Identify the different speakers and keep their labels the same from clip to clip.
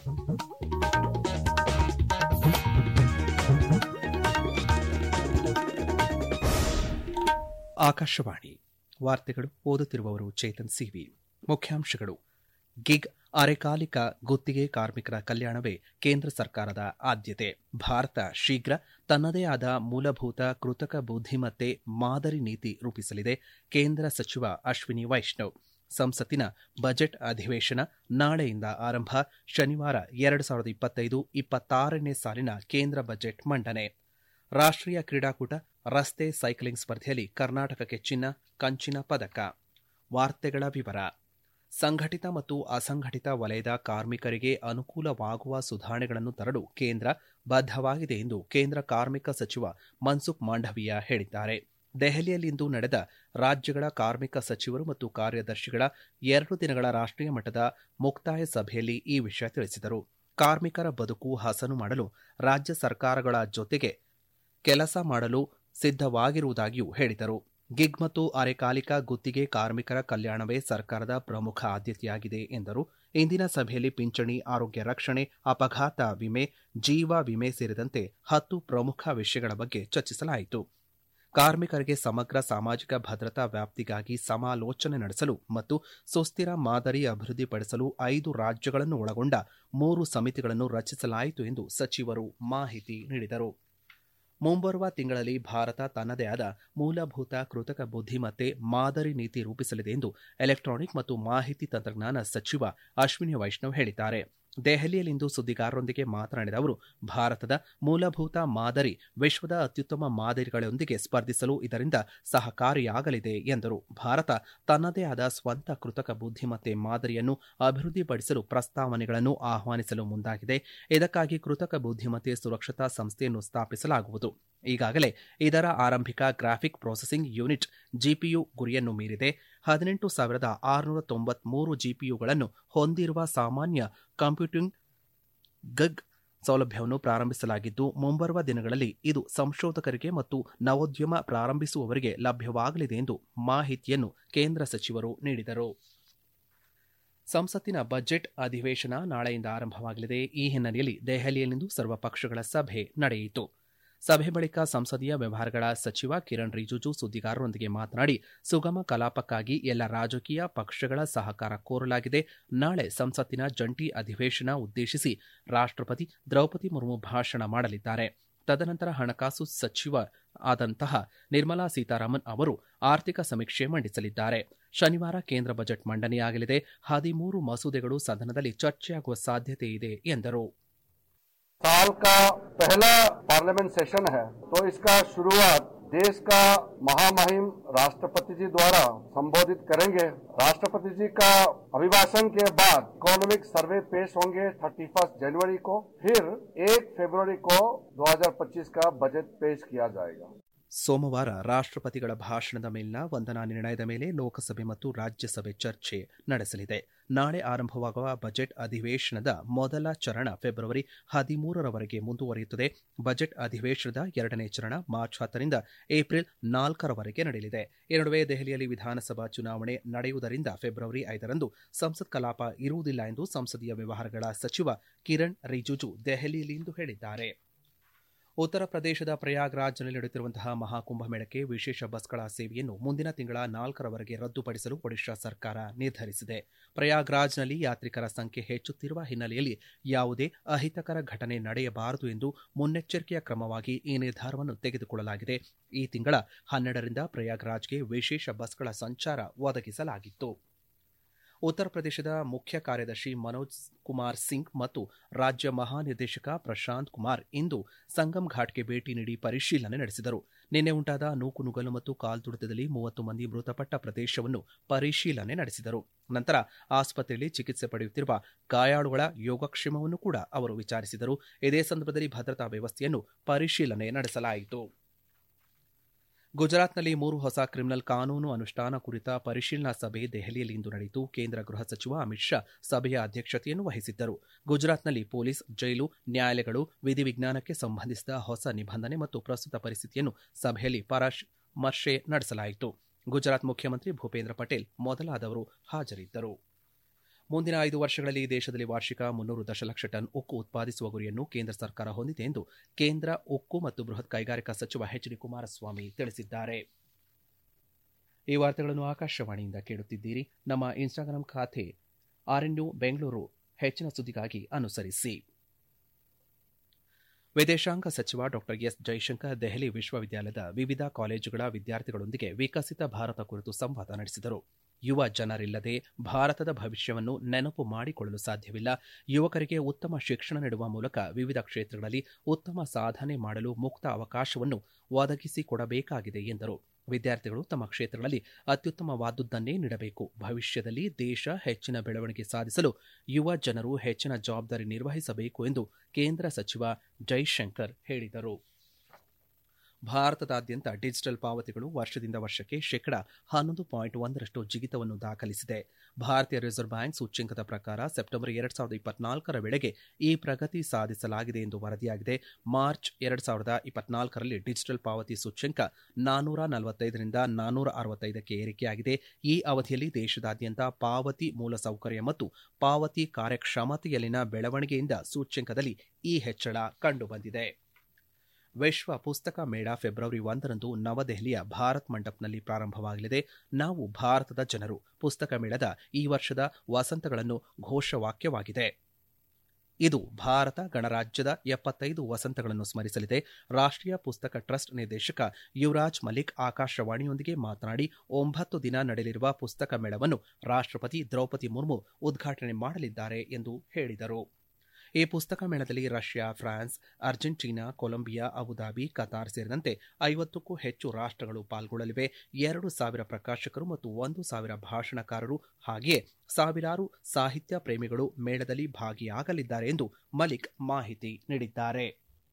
Speaker 1: ಆಕಾಶವಾಣಿ ವಾರ್ತೆಗಳು ಓದುತ್ತಿರುವವರು ಚೇತನ್ ಸಿವಿ ಮುಖ್ಯಾಂಶಗಳು ಗಿಗ್ ಅರೆಕಾಲಿಕ ಗುತ್ತಿಗೆ ಕಾರ್ಮಿಕರ ಕಲ್ಯಾಣವೇ ಕೇಂದ್ರ ಸರ್ಕಾರದ ಆದ್ಯತೆ ಭಾರತ ಶೀಘ್ರ ತನ್ನದೇ ಆದ ಮೂಲಭೂತ ಕೃತಕ ಬುದ್ಧಿಮತ್ತೆ ಮಾದರಿ ನೀತಿ ರೂಪಿಸಲಿದೆ ಕೇಂದ್ರ ಸಚಿವ ಅಶ್ವಿನಿ ವೈಷ್ಣವ್ ಸಂಸತ್ತಿನ ಬಜೆಟ್ ಅಧಿವೇಶನ ನಾಳೆಯಿಂದ ಆರಂಭ ಶನಿವಾರ ಎರಡು ಸಾವಿರದ ಇಪ್ಪತ್ತೈದು ಇಪ್ಪತ್ತಾರನೇ ಸಾಲಿನ ಕೇಂದ್ರ ಬಜೆಟ್ ಮಂಡನೆ ರಾಷ್ಟ್ರೀಯ ಕ್ರೀಡಾಕೂಟ ರಸ್ತೆ ಸೈಕ್ಲಿಂಗ್ ಸ್ಪರ್ಧೆಯಲ್ಲಿ ಕರ್ನಾಟಕಕ್ಕೆ ಚಿನ್ನ ಕಂಚಿನ ಪದಕ ವಾರ್ತೆಗಳ ವಿವರ ಸಂಘಟಿತ ಮತ್ತು ಅಸಂಘಟಿತ ವಲಯದ ಕಾರ್ಮಿಕರಿಗೆ ಅನುಕೂಲವಾಗುವ ಸುಧಾರಣೆಗಳನ್ನು ತರಲು ಕೇಂದ್ರ ಬದ್ಧವಾಗಿದೆ ಎಂದು ಕೇಂದ್ರ ಕಾರ್ಮಿಕ ಸಚಿವ ಮನ್ಸುಖ್ ಮಾಂಡವೀಯ ಹೇಳಿದ್ದಾರೆ ದೆಹಲಿಯಲ್ಲಿಂದು ನಡೆದ ರಾಜ್ಯಗಳ ಕಾರ್ಮಿಕ ಸಚಿವರು ಮತ್ತು ಕಾರ್ಯದರ್ಶಿಗಳ ಎರಡು ದಿನಗಳ ರಾಷ್ಟ್ರೀಯ ಮಟ್ಟದ ಮುಕ್ತಾಯ ಸಭೆಯಲ್ಲಿ ಈ ವಿಷಯ ತಿಳಿಸಿದರು ಕಾರ್ಮಿಕರ ಬದುಕು ಹಸನು ಮಾಡಲು ರಾಜ್ಯ ಸರ್ಕಾರಗಳ ಜೊತೆಗೆ ಕೆಲಸ ಮಾಡಲು ಸಿದ್ಧವಾಗಿರುವುದಾಗಿಯೂ ಹೇಳಿದರು ಗಿಗ್ ಮತ್ತು ಅರೆಕಾಲಿಕ ಗುತ್ತಿಗೆ ಕಾರ್ಮಿಕರ ಕಲ್ಯಾಣವೇ ಸರ್ಕಾರದ ಪ್ರಮುಖ ಆದ್ಯತೆಯಾಗಿದೆ ಎಂದರು ಇಂದಿನ ಸಭೆಯಲ್ಲಿ ಪಿಂಚಣಿ ಆರೋಗ್ಯ ರಕ್ಷಣೆ ಅಪಘಾತ ವಿಮೆ ಜೀವ ವಿಮೆ ಸೇರಿದಂತೆ ಹತ್ತು ಪ್ರಮುಖ ವಿಷಯಗಳ ಬಗ್ಗೆ ಚರ್ಚಿಸಲಾಯಿತು ಕಾರ್ಮಿಕರಿಗೆ ಸಮಗ್ರ ಸಾಮಾಜಿಕ ಭದ್ರತಾ ವ್ಯಾಪ್ತಿಗಾಗಿ ಸಮಾಲೋಚನೆ ನಡೆಸಲು ಮತ್ತು ಸುಸ್ಥಿರ ಮಾದರಿ ಅಭಿವೃದ್ಧಿಪಡಿಸಲು ಐದು ರಾಜ್ಯಗಳನ್ನು ಒಳಗೊಂಡ ಮೂರು ಸಮಿತಿಗಳನ್ನು ರಚಿಸಲಾಯಿತು ಎಂದು ಸಚಿವರು ಮಾಹಿತಿ ನೀಡಿದರು ಮುಂಬರುವ ತಿಂಗಳಲ್ಲಿ ಭಾರತ ತನ್ನದೇ ಆದ ಮೂಲಭೂತ ಕೃತಕ ಬುದ್ಧಿಮತ್ತೆ ಮಾದರಿ ನೀತಿ ರೂಪಿಸಲಿದೆ ಎಂದು ಎಲೆಕ್ಟ್ರಾನಿಕ್ ಮತ್ತು ಮಾಹಿತಿ ತಂತ್ರಜ್ಞಾನ ಸಚಿವ ಅಶ್ವಿನಿ ವೈಷ್ಣವ್ ಹೇಳಿದ್ದಾರೆ ದೆಹಲಿಯಲ್ಲಿಂದು ಸುದ್ದಿಗಾರರೊಂದಿಗೆ ಮಾತನಾಡಿದ ಅವರು ಭಾರತದ ಮೂಲಭೂತ ಮಾದರಿ ವಿಶ್ವದ ಅತ್ಯುತ್ತಮ ಮಾದರಿಗಳೊಂದಿಗೆ ಸ್ಪರ್ಧಿಸಲು ಇದರಿಂದ ಸಹಕಾರಿಯಾಗಲಿದೆ ಎಂದರು ಭಾರತ ತನ್ನದೇ ಆದ ಸ್ವಂತ ಕೃತಕ ಬುದ್ಧಿಮತ್ತೆ ಮಾದರಿಯನ್ನು ಅಭಿವೃದ್ಧಿಪಡಿಸಲು ಪ್ರಸ್ತಾವನೆಗಳನ್ನು ಆಹ್ವಾನಿಸಲು ಮುಂದಾಗಿದೆ ಇದಕ್ಕಾಗಿ ಕೃತಕ ಬುದ್ಧಿಮತ್ತೆ ಸುರಕ್ಷತಾ ಸಂಸ್ಥೆಯನ್ನು ಸ್ಥಾಪಿಸಲಾಗುವುದು ಈಗಾಗಲೇ ಇದರ ಆರಂಭಿಕ ಗ್ರಾಫಿಕ್ ಪ್ರೊಸೆಸಿಂಗ್ ಯೂನಿಟ್ ಜಿಪಿಯು ಗುರಿಯನ್ನು ಮೀರಿದೆ ಹದಿನೆಂಟು ಸಾವಿರದ ಆರುನೂರ ತೊಂಬತ್ಮೂರು ಜಿಪಿಯುಗಳನ್ನು ಹೊಂದಿರುವ ಸಾಮಾನ್ಯ ಕಂಪ್ಯೂಟಿಂಗ್ ಗಗ್ ಸೌಲಭ್ಯವನ್ನು ಪ್ರಾರಂಭಿಸಲಾಗಿದ್ದು ಮುಂಬರುವ ದಿನಗಳಲ್ಲಿ ಇದು ಸಂಶೋಧಕರಿಗೆ ಮತ್ತು ನವೋದ್ಯಮ ಪ್ರಾರಂಭಿಸುವವರಿಗೆ ಲಭ್ಯವಾಗಲಿದೆ ಎಂದು ಮಾಹಿತಿಯನ್ನು ಕೇಂದ್ರ ಸಚಿವರು ನೀಡಿದರು ಸಂಸತ್ತಿನ ಬಜೆಟ್ ಅಧಿವೇಶನ ನಾಳೆಯಿಂದ ಆರಂಭವಾಗಲಿದೆ ಈ ಹಿನ್ನೆಲೆಯಲ್ಲಿ ದೆಹಲಿಯಲ್ಲಿಂದು ಸರ್ವಪಕ್ಷಗಳ ಸಭೆ ನಡೆಯಿತು ಸಭೆ ಬಳಿಕ ಸಂಸದೀಯ ವ್ಯವಹಾರಗಳ ಸಚಿವ ಕಿರಣ್ ರಿಜಿಜು ಸುದ್ದಿಗಾರರೊಂದಿಗೆ ಮಾತನಾಡಿ ಸುಗಮ ಕಲಾಪಕ್ಕಾಗಿ ಎಲ್ಲ ರಾಜಕೀಯ ಪಕ್ಷಗಳ ಸಹಕಾರ ಕೋರಲಾಗಿದೆ ನಾಳೆ ಸಂಸತ್ತಿನ ಜಂಟಿ ಅಧಿವೇಶನ ಉದ್ದೇಶಿಸಿ ರಾಷ್ಟ್ರಪತಿ ದ್ರೌಪದಿ ಮುರ್ಮು ಭಾಷಣ ಮಾಡಲಿದ್ದಾರೆ ತದನಂತರ ಹಣಕಾಸು ಸಚಿವ ಆದಂತಹ ನಿರ್ಮಲಾ ಸೀತಾರಾಮನ್ ಅವರು ಆರ್ಥಿಕ ಸಮೀಕ್ಷೆ ಮಂಡಿಸಲಿದ್ದಾರೆ ಶನಿವಾರ ಕೇಂದ್ರ ಬಜೆಟ್ ಮಂಡನೆಯಾಗಲಿದೆ ಹದಿಮೂರು ಮಸೂದೆಗಳು ಸದನದಲ್ಲಿ ಚರ್ಚೆಯಾಗುವ ಸಾಧ್ಯತೆ ಇದೆ ಎಂದರು
Speaker 2: साल का पहला पार्लियामेंट सेशन है तो इसका शुरुआत देश का महामहिम राष्ट्रपति जी द्वारा संबोधित करेंगे राष्ट्रपति जी का अभिभाषण के बाद इकोनॉमिक सर्वे पेश होंगे 31 जनवरी को फिर 1 फरवरी को 2025 का बजट पेश किया जाएगा
Speaker 1: ಸೋಮವಾರ ರಾಷ್ಟ್ರಪತಿಗಳ ಭಾಷಣದ ಮೇಲಿನ ವಂದನಾ ನಿರ್ಣಯದ ಮೇಲೆ ಲೋಕಸಭೆ ಮತ್ತು ರಾಜ್ಯಸಭೆ ಚರ್ಚೆ ನಡೆಸಲಿದೆ ನಾಳೆ ಆರಂಭವಾಗುವ ಬಜೆಟ್ ಅಧಿವೇಶನದ ಮೊದಲ ಚರಣ ಫೆಬ್ರವರಿ ಹದಿಮೂರರವರೆಗೆ ಮುಂದುವರಿಯುತ್ತದೆ ಬಜೆಟ್ ಅಧಿವೇಶನದ ಎರಡನೇ ಚರಣ ಮಾರ್ಚ್ ಹತ್ತರಿಂದ ಏಪ್ರಿಲ್ ನಾಲ್ಕರವರೆಗೆ ನಡೆಯಲಿದೆ ಈ ನಡುವೆ ದೆಹಲಿಯಲ್ಲಿ ವಿಧಾನಸಭಾ ಚುನಾವಣೆ ನಡೆಯುವುದರಿಂದ ಫೆಬ್ರವರಿ ಐದರಂದು ಸಂಸತ್ ಕಲಾಪ ಇರುವುದಿಲ್ಲ ಎಂದು ಸಂಸದೀಯ ವ್ಯವಹಾರಗಳ ಸಚಿವ ಕಿರಣ್ ರಿಜಿಜು ದೆಹಲಿಯಲ್ಲಿಂದು ಹೇಳಿದ್ದಾರೆ ಉತ್ತರ ಪ್ರದೇಶದ ಪ್ರಯಾಗ್ರಾಜ್ನಲ್ಲಿ ನಡೆಯುತ್ತಿರುವಂತಹ ಮಹಾಕುಂಭಮೇಳಕ್ಕೆ ವಿಶೇಷ ಬಸ್ಗಳ ಸೇವೆಯನ್ನು ಮುಂದಿನ ತಿಂಗಳ ನಾಲ್ಕರವರೆಗೆ ರದ್ದುಪಡಿಸಲು ಒಡಿಶಾ ಸರ್ಕಾರ ನಿರ್ಧರಿಸಿದೆ ಪ್ರಯಾಗ್ರಾಜ್ನಲ್ಲಿ ಯಾತ್ರಿಕರ ಸಂಖ್ಯೆ ಹೆಚ್ಚುತ್ತಿರುವ ಹಿನ್ನೆಲೆಯಲ್ಲಿ ಯಾವುದೇ ಅಹಿತಕರ ಘಟನೆ ನಡೆಯಬಾರದು ಎಂದು ಮುನ್ನೆಚ್ಚರಿಕೆಯ ಕ್ರಮವಾಗಿ ಈ ನಿರ್ಧಾರವನ್ನು ತೆಗೆದುಕೊಳ್ಳಲಾಗಿದೆ ಈ ತಿಂಗಳ ಹನ್ನೆರಡರಿಂದ ಪ್ರಯಾಗ್ರಾಜ್ಗೆ ವಿಶೇಷ ಬಸ್ಗಳ ಸಂಚಾರ ಒದಗಿಸಲಾಗಿತ್ತು ಉತ್ತರ ಪ್ರದೇಶದ ಮುಖ್ಯ ಕಾರ್ಯದರ್ಶಿ ಮನೋಜ್ ಕುಮಾರ್ ಸಿಂಗ್ ಮತ್ತು ರಾಜ್ಯ ಮಹಾನಿರ್ದೇಶಕ ಪ್ರಶಾಂತ್ ಕುಮಾರ್ ಇಂದು ಸಂಗಮ್ ಘಾಟ್ಗೆ ಭೇಟಿ ನೀಡಿ ಪರಿಶೀಲನೆ ನಡೆಸಿದರು ನಿನ್ನೆ ಉಂಟಾದ ನೂಕುನುಗ್ಗಲು ಮತ್ತು ಕಾಲ್ತುಳಿತದಲ್ಲಿ ಮೂವತ್ತು ಮಂದಿ ಮೃತಪಟ್ಟ ಪ್ರದೇಶವನ್ನು ಪರಿಶೀಲನೆ ನಡೆಸಿದರು ನಂತರ ಆಸ್ಪತ್ರೆಯಲ್ಲಿ ಚಿಕಿತ್ಸೆ ಪಡೆಯುತ್ತಿರುವ ಗಾಯಾಳುಗಳ ಯೋಗಕ್ಷೇಮವನ್ನು ಕೂಡ ಅವರು ವಿಚಾರಿಸಿದರು ಇದೇ ಸಂದರ್ಭದಲ್ಲಿ ಭದ್ರತಾ ವ್ಯವಸ್ಥೆಯನ್ನು ಪರಿಶೀಲನೆ ನಡೆಸಲಾಯಿತು ಗುಜರಾತ್ನಲ್ಲಿ ಮೂರು ಹೊಸ ಕ್ರಿಮಿನಲ್ ಕಾನೂನು ಅನುಷ್ಠಾನ ಕುರಿತ ಪರಿಶೀಲನಾ ಸಭೆ ದೆಹಲಿಯಲ್ಲಿ ಇಂದು ನಡೆಯಿತು ಕೇಂದ್ರ ಗೃಹ ಸಚಿವ ಅಮಿತ್ ಶಾ ಸಭೆಯ ಅಧ್ಯಕ್ಷತೆಯನ್ನು ವಹಿಸಿದ್ದರು ಗುಜರಾತ್ನಲ್ಲಿ ಪೊಲೀಸ್ ಜೈಲು ನ್ಯಾಯಾಲಯಗಳು ವಿಧಿವಿಜ್ಞಾನಕ್ಕೆ ಸಂಬಂಧಿಸಿದ ಹೊಸ ನಿಬಂಧನೆ ಮತ್ತು ಪ್ರಸ್ತುತ ಪರಿಸ್ಥಿತಿಯನ್ನು ಸಭೆಯಲ್ಲಿ ಪರಾಮರ್ಶೆ ನಡೆಸಲಾಯಿತು ಗುಜರಾತ್ ಮುಖ್ಯಮಂತ್ರಿ ಭೂಪೇಂದ್ರ ಪಟೇಲ್ ಮೊದಲಾದವರು ಹಾಜರಿದ್ದರು ಮುಂದಿನ ಐದು ವರ್ಷಗಳಲ್ಲಿ ದೇಶದಲ್ಲಿ ವಾರ್ಷಿಕ ಮುನ್ನೂರು ದಶಲಕ್ಷ ಟನ್ ಉಕ್ಕು ಉತ್ಪಾದಿಸುವ ಗುರಿಯನ್ನು ಕೇಂದ್ರ ಸರ್ಕಾರ ಹೊಂದಿದೆ ಎಂದು ಕೇಂದ್ರ ಉಕ್ಕು ಮತ್ತು ಬೃಹತ್ ಕೈಗಾರಿಕಾ ಸಚಿವ ಎಚ್ ಡಿ ಕುಮಾರಸ್ವಾಮಿ ತಿಳಿಸಿದ್ದಾರೆ ಈ ವಾರ್ತೆಗಳನ್ನು ಆಕಾಶವಾಣಿಯಿಂದ ಕೇಳುತ್ತಿದ್ದೀರಿ ನಮ್ಮ ಇನ್ಸ್ಟಾಗ್ರಾಂ ಖಾತೆ ಆರ್ಎನ್ಯು ಬೆಂಗಳೂರು ಹೆಚ್ಚಿನ ಸುದ್ದಿಗಾಗಿ ಅನುಸರಿಸಿ ವಿದೇಶಾಂಗ ಸಚಿವ ಡಾ ಎಸ್ ಜೈಶಂಕರ್ ದೆಹಲಿ ವಿಶ್ವವಿದ್ಯಾಲಯದ ವಿವಿಧ ಕಾಲೇಜುಗಳ ವಿದ್ಯಾರ್ಥಿಗಳೊಂದಿಗೆ ವಿಕಸಿತ ಭಾರತ ಕುರಿತು ಸಂವಾದ ನಡೆಸಿದರು ಯುವ ಜನರಿಲ್ಲದೆ ಭಾರತದ ಭವಿಷ್ಯವನ್ನು ನೆನಪು ಮಾಡಿಕೊಳ್ಳಲು ಸಾಧ್ಯವಿಲ್ಲ ಯುವಕರಿಗೆ ಉತ್ತಮ ಶಿಕ್ಷಣ ನೀಡುವ ಮೂಲಕ ವಿವಿಧ ಕ್ಷೇತ್ರಗಳಲ್ಲಿ ಉತ್ತಮ ಸಾಧನೆ ಮಾಡಲು ಮುಕ್ತ ಅವಕಾಶವನ್ನು ಒದಗಿಸಿಕೊಡಬೇಕಾಗಿದೆ ಎಂದರು ವಿದ್ಯಾರ್ಥಿಗಳು ತಮ್ಮ ಕ್ಷೇತ್ರಗಳಲ್ಲಿ ಅತ್ಯುತ್ತಮವಾದುದನ್ನೇ ನೀಡಬೇಕು ಭವಿಷ್ಯದಲ್ಲಿ ದೇಶ ಹೆಚ್ಚಿನ ಬೆಳವಣಿಗೆ ಸಾಧಿಸಲು ಯುವ ಜನರು ಹೆಚ್ಚಿನ ಜವಾಬ್ದಾರಿ ನಿರ್ವಹಿಸಬೇಕು ಎಂದು ಕೇಂದ್ರ ಸಚಿವ ಜೈಶಂಕರ್ ಹೇಳಿದರು ಭಾರತದಾದ್ಯಂತ ಡಿಜಿಟಲ್ ಪಾವತಿಗಳು ವರ್ಷದಿಂದ ವರ್ಷಕ್ಕೆ ಶೇಕಡ ಹನ್ನೊಂದು ಪಾಯಿಂಟ್ ಒಂದರಷ್ಟು ಜಿಗಿತವನ್ನು ದಾಖಲಿಸಿದೆ ಭಾರತೀಯ ರಿಸರ್ವ್ ಬ್ಯಾಂಕ್ ಸೂಚ್ಯಂಕದ ಪ್ರಕಾರ ಸೆಪ್ಟೆಂಬರ್ ಎರಡ್ ಸಾವಿರದ ಇಪ್ಪತ್ನಾಲ್ಕರ ವೇಳೆಗೆ ಈ ಪ್ರಗತಿ ಸಾಧಿಸಲಾಗಿದೆ ಎಂದು ವರದಿಯಾಗಿದೆ ಮಾರ್ಚ್ ಎರಡ್ ಸಾವಿರದ ಇಪ್ಪತ್ನಾಲ್ಕರಲ್ಲಿ ಡಿಜಿಟಲ್ ಪಾವತಿ ಸೂಚ್ಯಂಕ ನಾನೂರ ನಲವತ್ತೈದರಿಂದ ನಾನೂರ ಅರವತ್ತೈದಕ್ಕೆ ಏರಿಕೆಯಾಗಿದೆ ಈ ಅವಧಿಯಲ್ಲಿ ದೇಶದಾದ್ಯಂತ ಪಾವತಿ ಮೂಲಸೌಕರ್ಯ ಮತ್ತು ಪಾವತಿ ಕಾರ್ಯಕ್ಷಮತೆಯಲ್ಲಿನ ಬೆಳವಣಿಗೆಯಿಂದ ಸೂಚ್ಯಂಕದಲ್ಲಿ ಈ ಹೆಚ್ಚಳ ಕಂಡುಬಂದಿದೆ ವಿಶ್ವ ಪುಸ್ತಕ ಮೇಳ ಫೆಬ್ರವರಿ ಒಂದರಂದು ನವದೆಹಲಿಯ ಭಾರತ್ ಮಂಡಪ್ನಲ್ಲಿ ಪ್ರಾರಂಭವಾಗಲಿದೆ ನಾವು ಭಾರತದ ಜನರು ಪುಸ್ತಕ ಮೇಳದ ಈ ವರ್ಷದ ವಸಂತಗಳನ್ನು ಘೋಷವಾಕ್ಯವಾಗಿದೆ ಇದು ಭಾರತ ಗಣರಾಜ್ಯದ ಎಪ್ಪತ್ತೈದು ವಸಂತಗಳನ್ನು ಸ್ಮರಿಸಲಿದೆ ರಾಷ್ಟ್ರೀಯ ಪುಸ್ತಕ ಟ್ರಸ್ಟ್ ನಿರ್ದೇಶಕ ಯುವರಾಜ್ ಮಲಿಕ್ ಆಕಾಶವಾಣಿಯೊಂದಿಗೆ ಮಾತನಾಡಿ ಒಂಬತ್ತು ದಿನ ನಡೆಯಲಿರುವ ಪುಸ್ತಕ ಮೇಳವನ್ನು ರಾಷ್ಟ್ರಪತಿ ದ್ರೌಪದಿ ಮುರ್ಮು ಉದ್ಘಾಟನೆ ಮಾಡಲಿದ್ದಾರೆ ಎಂದು ಹೇಳಿದರು ಈ ಪುಸ್ತಕ ಮೇಳದಲ್ಲಿ Russia France Argentina Colombia Abu Dhabi Qatar ಸೇರಿದಂತೆ ಐವತ್ತಕ್ಕೂ ಹೆಚ್ಚು ರಾಷ್ಟ್ರಗಳು ಪಾಲ್ಗೊಳ್ಳಲಿವೆ ಎರಡು ಸಾವಿರ ಪ್ರಕಾಶಕರು ಮತ್ತು ಒಂದು ಸಾವಿರ ಭಾಷಣಕಾರರು ಹಾಗೆಯೇ ಸಾವಿರಾರು ಸಾಹಿತ್ಯ ಪ್ರೇಮಿಗಳು ಮೇಳದಲ್ಲಿ ಭಾಗಿಯಾಗಲಿದ್ದಾರೆ ಎಂದು ಮಲಿಕ್ ಮಾಹಿತಿ ನೀಡಿದ್ದಾರೆ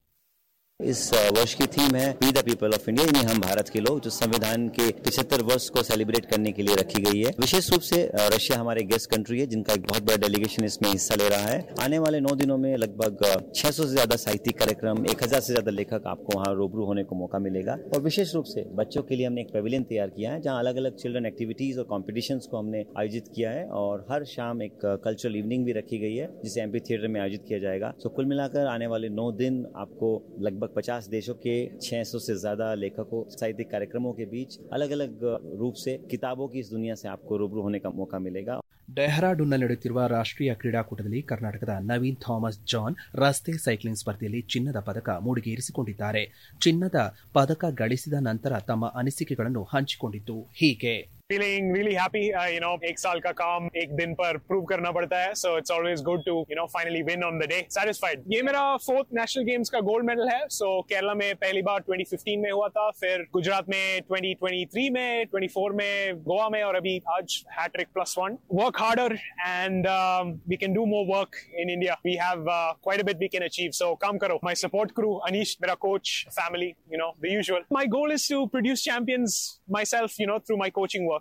Speaker 3: इस वर्ष की थीम है we the people of India यानी हम भारत के लोग जो संविधान के पिछहत्तर वर्ष को सेलिब्रेट करने के लिए रखी गई है विशेष रूप से रशिया हमारे गेस्ट कंट्री है जिनका एक बहुत बड़ा डेलीगेशन इसमें हिस्सा ले रहा है आने वाले नौ दिनों में लगभग 600 से ज्यादा साहित्यिक कार्यक्रम 1000 से ज्यादा लेखक आपको वहाँ रूबरू होने को मौका मिलेगा और विशेष रूप से बच्चों के लिए हमने एक पेविलियन तैयार किया है जहाँ अलग अलग चिल्ड्रन एक्टिविटीज और कॉम्पिटिशन को हमने आयोजित किया है और हर शाम एक कल्चरल इवनिंग भी रखी गई है जिसे एमपी थिएटर में आयोजित किया जाएगा सो कुल मिलाकर आने वाले नौ दिन आपको लगभग लगभग 50 देशों के 600 से ज्यादा लेखकों साहित्यिक कार्यक्रमों के बीच अलग अलग रूप से किताबों की इस दुनिया से आपको रूबरू होने का मौका मिलेगा
Speaker 1: ಡೆಹ್ರಾಡೂನ್ನಲ್ಲಿ ನಡೆಯುತ್ತಿರುವ ರಾಷ್ಟ್ರೀಯ ಕ್ರೀಡಾಕೂಟದಲ್ಲಿ ಕರ್ನಾಟಕದ ನವೀನ್ ಥಾಮಸ್ ಜಾನ್ ರಸ್ತೆ ಸೈಕ್ಲಿಂಗ್ ಸ್ಪರ್ಧೆಯಲ್ಲಿ ಚಿನ್ನದ ಪದಕ ಮುಡಿಗೇರಿಸಿಕೊಂಡಿದ್ದಾರೆ ಚಿನ್ನದ ಪದಕ ಗಳಿಸಿದ ನಂತರ ತಮ್ಮ ಅನಿಸಿಕೆಗಳನ್ನು ಹಂಚಿಕೊಂಡಿದ್ದು ಹೀಗೆ
Speaker 4: feeling really happy uh, you know एक साल का काम एक दिन पर प्रूव करना पड़ता है so it's always good to you know finally win on the day satisfied ये मेरा फोर्थ नेशनल गेम्स का गोल्ड मेडल है so केरला में पहली बार 2015 में हुआ था फिर गुजरात में 2023 में 24 में गोवा में और अभी आज hat trick plus one work harder and we can do more work in India we have uh, quite a bit we can achieve so काम करो my support crew Anish मेरा coach family you know the usual my goal is to produce champions myself you know through my coaching work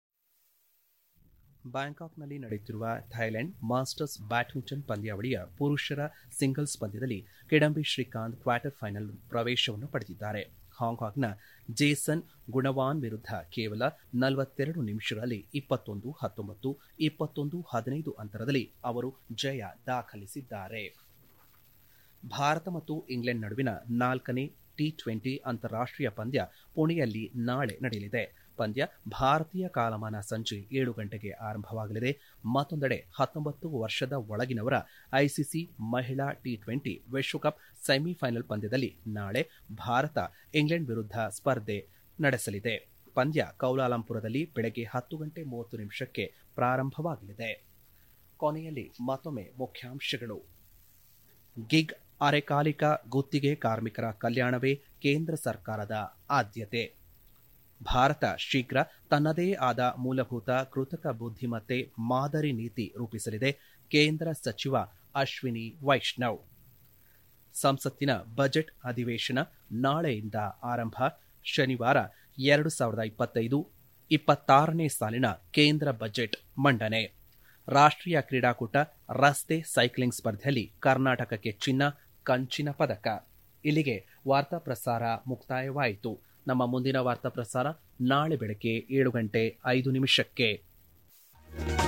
Speaker 1: ಬ್ಯಾಂಕಾಕ್ನಲ್ಲಿ ನಡೆಯುತ್ತಿರುವ Thailand masters badminton ಪಂದ್ಯಾವಳಿಯ ಪುರುಷರ singles ಪಂದ್ಯದಲ್ಲಿ Kidambi Srikanth quarter final ಪ್ರವೇಶವನ್ನು ಪಡೆದಿದ್ದಾರೆ ಹಾಂಕಾಂಗ್ನ Jason ಗುಣವಾನ್ ವಿರುದ್ಧ ಕೇವಲ ನಲವತ್ತೆರಡು ನಿಮಿಷಗಳಲ್ಲಿ ಇಪ್ಪತ್ತೊಂದು ಹತ್ತೊಂಬತ್ತು ಇಪ್ಪತ್ತೊಂದು ಹದಿನೈದು ಅಂತರದಲ್ಲಿ ಅವರು ಜಯ ದಾಖಲಿಸಿದ್ದಾರೆ ಭಾರತ ಮತ್ತು ಇಂಗ್ಲೆಂಡ್ ನಡುವಿನ ನಾಲ್ಕನೇ ಟಿ ಟ್ವೆಂಟಿ ಅಂತಾರಾಷ್ಟ್ರೀಯ ಪಂದ್ಯ ಪುಣೆಯಲ್ಲಿ ನಾಳೆ ನಡೆಯಲಿದೆ ಪಂದ್ಯ ಭಾರತೀಯ ಕಾಲಮಾನ ಸಂಜೆ ಏಳು ಗಂಟೆಗೆ ಆರಂಭವಾಗಲಿದೆ ಮತ್ತೊಂದೆಡೆ ಹತ್ತೊಂಬತ್ತು ವರ್ಷದ ಒಳಗಿನವರ ಐಸಿಸಿ ಮಹಿಳಾ ಟಿ ಟ್ವೆಂಟಿ ವಿಶ್ವಕಪ್ ಸೆಮಿಫೈನಲ್ ಪಂದ್ಯದಲ್ಲಿ ನಾಳೆ ಭಾರತ ಇಂಗ್ಲೆಂಡ್ ವಿರುದ್ಧ ಸ್ಪರ್ಧೆ ನಡೆಸಲಿದೆ ಪಂದ್ಯ ಕೌಲಾಲಂಪುರದಲ್ಲಿ ಬೆಳಗ್ಗೆ ಹತ್ತು ಗಂಟೆ ಮೂವತ್ತು ನಿಮಿಷಕ್ಕೆ ಪ್ರಾರಂಭವಾಗಲಿದೆ ಕೊನೆಯಲ್ಲಿ ಮತ್ತೊಮ್ಮೆ ಮುಖ್ಯಾಂಶಗಳು ಗಿಗ್ ಅರೆಕಾಲಿಕ ಗುತ್ತಿಗೆ ಕಾರ್ಮಿಕರ ಕಲ್ಯಾಣವೇ ಕೇಂದ್ರ ಸರ್ಕಾರದ ಆದ್ಯತೆ ಭಾರತ ಶೀಘ್ರ ತನ್ನದೇ ಆದ ಮೂಲಭೂತ ಕೃತಕ ಬುದ್ಧಿಮತ್ತೆ ಮಾದರಿ ನೀತಿ ರೂಪಿಸಲಿದೆ ಕೇಂದ್ರ ಸಚಿವ ಅಶ್ವಿನಿ ವೈಷ್ಣವ್ ಸಂಸತ್ತಿನ ಬಜೆಟ್ ಅಧಿವೇಶನ ನಾಳೆಯಿಂದ ಆರಂಭ ಶನಿವಾರ ಎರಡು ಸಾವಿರದ ಇಪ್ಪತ್ತೈದು ಇಪ್ಪತ್ತಾರನೇ ಸಾಲಿನ ಕೇಂದ್ರ ಬಜೆಟ್ ಮಂಡನೆ ರಾಷ್ಟ್ರೀಯ ಕ್ರೀಡಾಕೂಟ ರಸ್ತೆ ಸೈಕ್ಲಿಂಗ್ ಸ್ಪರ್ಧೆಯಲ್ಲಿ ಕರ್ನಾಟಕಕ್ಕೆ ಚಿನ್ನ ಕಂಚಿನ ಪದಕ ಇಲ್ಲಿಗೆ ವಾರ್ತಾ ಪ್ರಸಾರ ಮುಕ್ತಾಯವಾಯಿತು ನಮ್ಮ ಮುಂದಿನ ವಾರ್ತಾ ಪ್ರಸಾರ ನಾಳೆ ಬೆಳಗ್ಗೆ ಏಳು ಗಂಟೆ ಐದು ನಿಮಿಷಕ್ಕೆ